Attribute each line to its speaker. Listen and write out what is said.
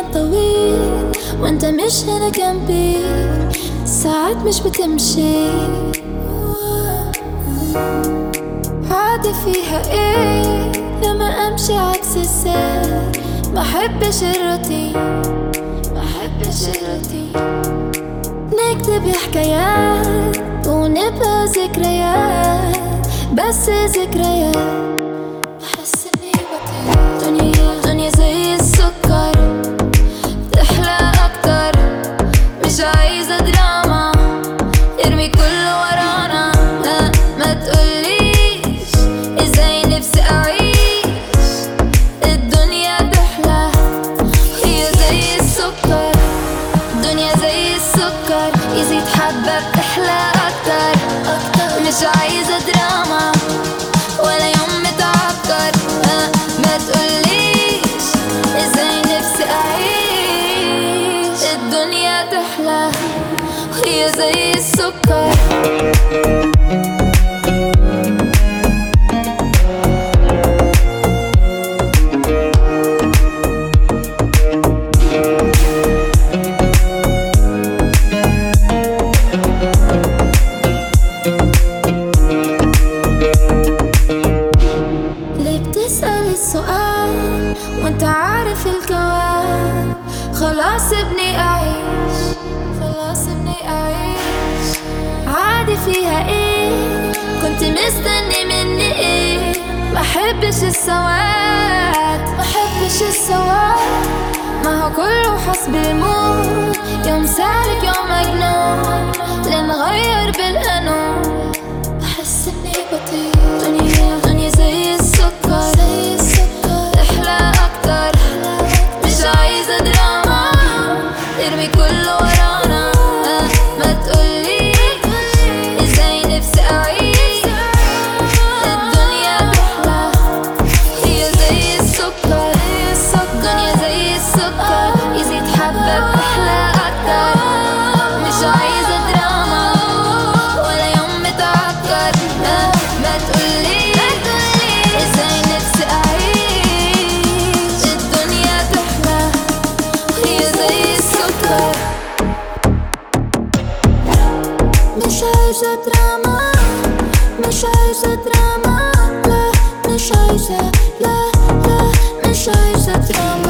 Speaker 1: طويل وانت مش هنا جنبي ساعات مش بتمشي عادي فيها ايه لما امشي عكس السير ما احبش الروتين ما احبش الروتين نكتب حكايات ونبقى ذكريات بس ذكريات بحس اني بطير دنيا دنيا زي السكر تحلى اكتر مش عايزة دراما ارمي كله ورانا ها ما تقوليش ازاي نفسي اعيش الدنيا تحلى هي زي السكر الدنيا زي السكر يزيد حبة بتحلى أكتر مش عايزة دراما ولا يوم متعكر آه، ما تقوليش ازاي نفسي أعيش الدنيا تحلى هي زي السكر ليه بتسأل السؤال وانت عارف الجواب خلاص ابني أعيش خلاص ابني أعيش عادي فيها ايه كنت مستني مني ايه ما احبش السواد ما احبش السواد ما هو كله حسب المود يوم سالك يوم مجنون لنغير بالقانون بحس اني بطير دنيا دنيا زي السكر زي السكر تحلى اكتر مش عايزة دراما ارمي كله ورانا آه، ما تقوليش ازاي نفسي اعيش الدنيا تحلى هي زي السكر الدنيا زي السكر يزيد حبة بتحلى أكتر مش عايزة دراما ولا يوم متعكر آه، ما تقوليش ازاي نفسي أعيش الدنيا تحلى هي زي السكر مش عايزة دراما مش عايزة دراما لا مش عايزة لا لا مش عايزة دراما